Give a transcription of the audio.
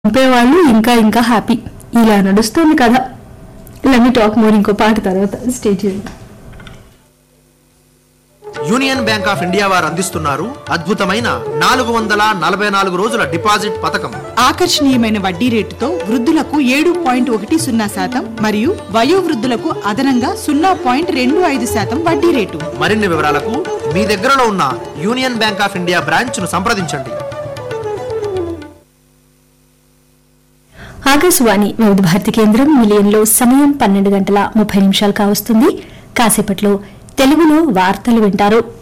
పంపేవాళ్ళు ఇంకా ఇంకా హ్యాపీ ఇలా నడుస్తుంది కథ లెట్ మీ టాక్ మోర్ ఇంకో పాట తర్వాత stage Union Bank of India వారు అందిస్తున్నారు అద్భుతమైన నాలుగు వందల నలభై నాలుగు రోజుల డిపాజిట్ పథకం ఆకర్షణీయమైన వడ్డీ రేటుతో వృద్ధులకు ఏడు పాయింట్ ఒకటి సున్నా శాతం మరియు వయోవృద్ధులకు అదనంగా సున్నా పాయింట్ రెండు ఐదు శాతం వడ్డీ రేటు మరిన్ని వివరాలకు మీ దగ్గరలో ఉన్న Union Bank of India branch ను సంప్రదించండి ఆకాశవాణి వివిధ భారతి కేంద్రం మిలియన్లో సమయం పన్నెండు గంటల ముప్పై నిమిషాలు కావస్తుంది కాసేపట్లో తెలుగులో వార్తలు వింటారు